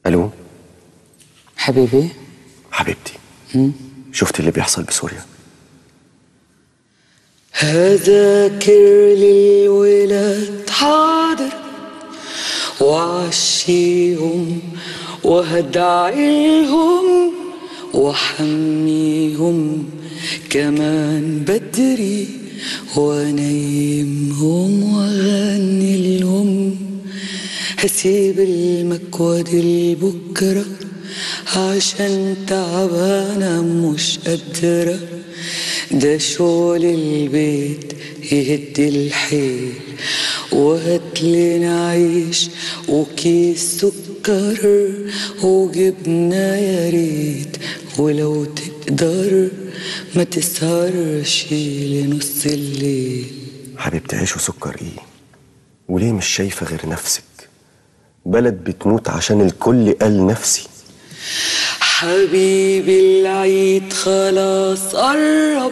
الو حبيبي حبيبتي شفت اللي بيحصل بسوريا هذاكر للولاد حاضر وعشيهم وهدعيهم وحميهم كمان بدري ونيمهم وغني لهم هسيب المكوى لبكرة عشان تعبانة مش قادرة ده شغل البيت يهدي الحيل وهات لنا عيش وكيس سكر وجبنة يا ريت ولو تقدر ما تسهرش لنص الليل حبيبتي عيش وسكر ايه وليه مش شايفة غير نفسك بلد بتموت عشان الكل قال نفسي حبيبي العيد خلاص قرب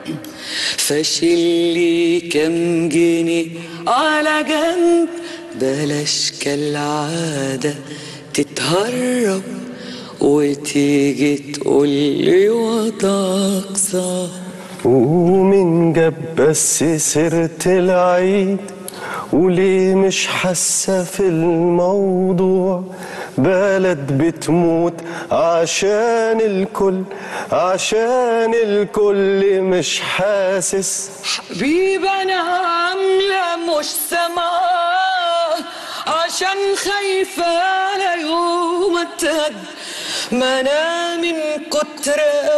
فشلي كم جنيه على جنب بلاش كالعادة تتهرب وتيجي تقولي وضعك صعب ومن جاب بس سيرة العيد وليه مش حاسة في الموضوع بلد بتموت عشان الكل عشان الكل مش حاسس حبيبي انا عامله مش سامعه عشان خايفه على يوم اتهد ما انا من كتر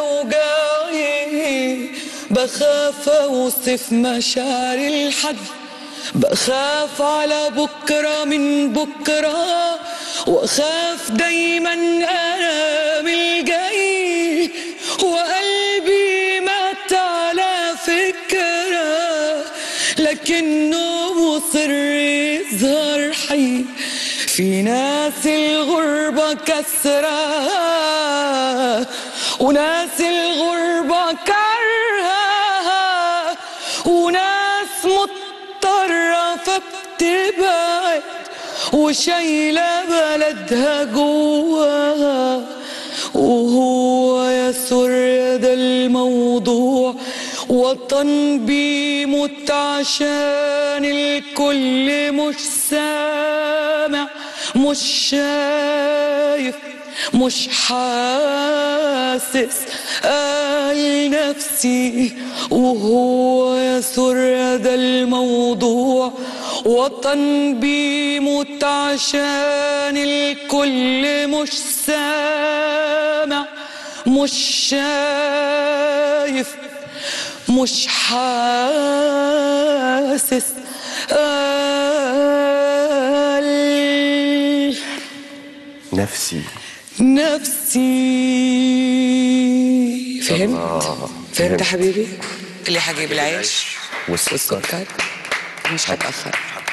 اوجاعي بخاف اوصف مشاعري لحد بخاف على بكره من بكره واخاف دايما انا من الجاي وقلبي مات على فكره لكنه مصر يظهر حي في ناس الغربة كسرة وناس الغربة كرهة وناس مضطرة فبتبعد وشايلة بلدها جواها وهو يا سوريا ده الموضوع وطن بيموت عشان الكل مش سامع مش شايف مش حاسس قال نفسي وهو يا سوريا ده الموضوع وطن بيموت عشان الكل مش سامع مش شايف مش حاسس قال نفسي نفسي فهمت؟ آه، فهمت فهمت. يا حبيبي؟ اللي حجيب العيش والسكر والسكر مش هتأخر